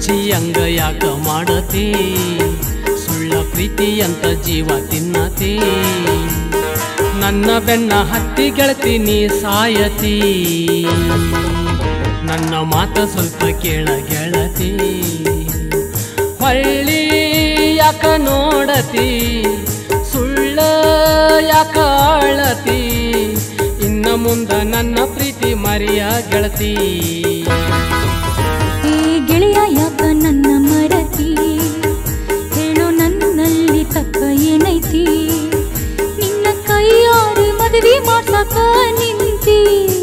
ಹುಚ್ಚಿ ಹಂಗ ಯಾಕ ಮಾಡತಿ ಸುಳ್ಳ ಪ್ರೀತಿ ಅಂತ ಜೀವ ತಿನ್ನತಿ ನನ್ನ ಬೆನ್ನ ಹತ್ತಿ ಗೆಳತಿ ನೀ ಸಾಯತಿ ನನ್ನ ಮಾತ ಸ್ವಲ್ಪ ಕೇಳ ಗೆಳತಿ ಹೊಳ್ಳಿ ಯಾಕ ನೋಡತಿ ಸುಳ್ಳ ಯಾಕ ಆಳತಿ ಇನ್ನ ಮುಂದ ನನ್ನ ಪ್ರೀತಿ ಮರಿಯ ಗೆಳತಿ ಏ ಗೆಳೆಯ ಯಾಕ ನನ್ನ ಮರತಿ ಹೇಳು ನನ್ನಲ್ಲಿ ತಪ್ಪ ಏನೈತಿ ನಿನ್ನ ಕೈಯಾರಿ ಮದುವೆ ಮಾಡ್ಸಕ ನಿಂತಿ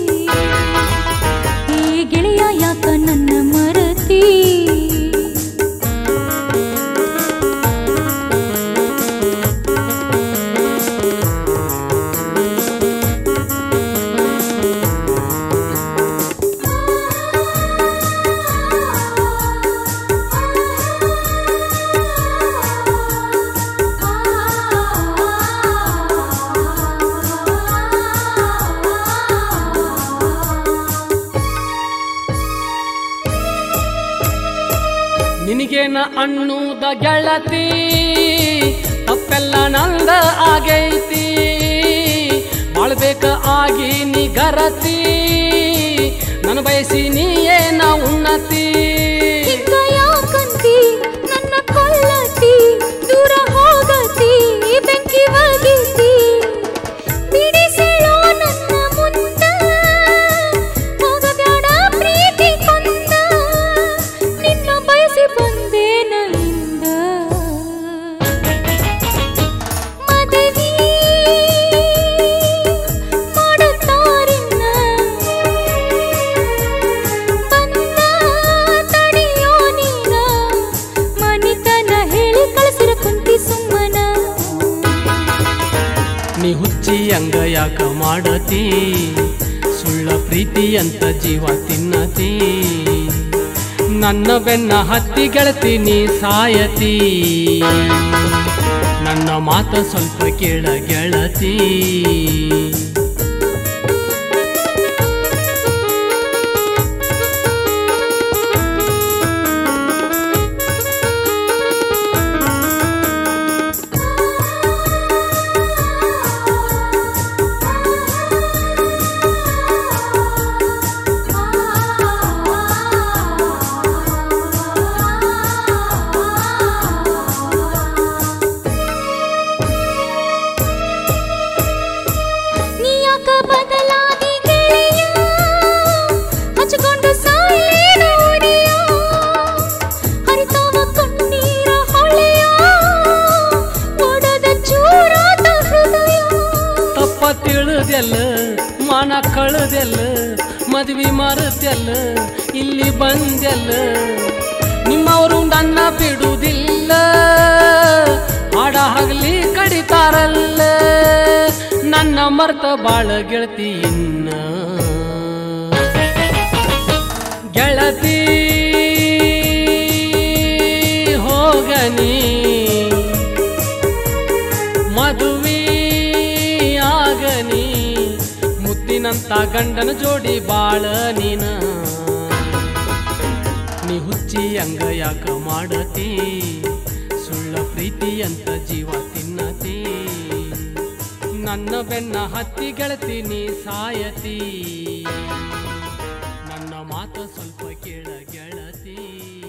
ಏ ಗೆಳೆಯ ಯಾಕ ನನ್ನ ಮರತಿ ನಿನಗೇನ ಅನ್ನುದ ಗೆಳತಿ ತಪ್ಪೆಲ್ಲ ನಂದ ಆಗೈತಿ ಬಾಳ್ಬೇಕ ಆಗಿ ನೀ ಗರತಿ ನನ್ನ ಬಯಸಿ ನೀ ಏನ ಉನ್ನತಿ ಹಿಂಗ ಯಾಕಂತಿ ನನ್ನ ಕೊಲ್ಲತಿ ದೂರ ಹೋಗತಿ ಬೆಂಕಿ ಒಗಿತಿ ಬಿಡಿಸಿಳೋ ನನ್ನ ಮುಂದ ಹೋಗಬ್ಯಾಡ ಪ್ರೀತಿ ಕೊಂದ ನಿನ್ನ ಬಯಸಿ ಬಂದೇನ ಇಂದ ಮದುವೆ ಮಾಡುತ್ತಾರಿನ್ನ ಬಂದ ತಡಿಯೋ ನೀನ ಮನಿತನ ಹೇಳಿ ಕಳಿಸಿರ ಕುಂತಿ ಸುಮ್ಮನ ನೀ ಹುಚ್ಚಿ ಹಂಗ ಯಾಕ ಮಾಡತಿ ಸುಳ್ಳ ಪ್ರೀತಿ ಅಂತ ಜೀವ ತಿನ್ನತಿ ನನ್ನ ಬೆನ್ನ ಹತ್ತಿ ಗೆಳತಿ ನೀ ಸಾಯತಿ ನನ್ನ ಮಾತ ಸ್ವಲ್ಪ ಕೇಳ ಗೆಳತಿ ನೀ ಯಾಕ ಬದಲಾದಿ ಗೆಳೆಯ ಹಚ್ಕೊಂಡು ಸಾಯಲೇ ನೋಡಿಯ ಹರಿತಾವ ಕಣ್ಣೀರ ಹೊಳೆಯ ಒಡದ ಚೂರಾದ ಹೃದಯ ತಪ್ಪ ತಿಳಿದೆಲ್ಲ ಮಾನ ಕಳೆದೆಲ್ಲ ಮದ್ವಿ ಮರೆತೆಲ್ಲ ಇಲ್ಲಿ ಬಂದೆಲ್ಲ ನಿಮ್ಮವರು ನನ್ನ ಬಿಡುವುದಿಲ್ಲ ಹಾಡ ಹಗಲಿ ಕಡಿತಾರಲ್ಲ ನನ್ನ ಮರ್ತ ಬಾಳ ಗೆಳತಿ ಇನ್ನ ಗೆಳತಿ ಹೋಗನಿ ಮದುವೆ ಆಗನಿ ಮುತ್ತಿನಂತ ಗಂಡನ ಜೋಡಿ ಬಾಳ ನೀನ ನೀ ಹುಚ್ಚಿ ಹಂಗ ಯಾಕ ಮಾಡತಿ ಸುಳ್ಳ ಪ್ರೀತಿ ಅಂತ ಜೀವ ತಿನ್ನತಿ ನನ್ನ ಬೆನ್ನ ಹತ್ತಿ ಗೆಳತಿ ನೀ ಸಾಯತಿ ನನ್ನ ಮಾತು ಸ್ವಲ್ಪ ಕೇಳ ಗೆಳತಿ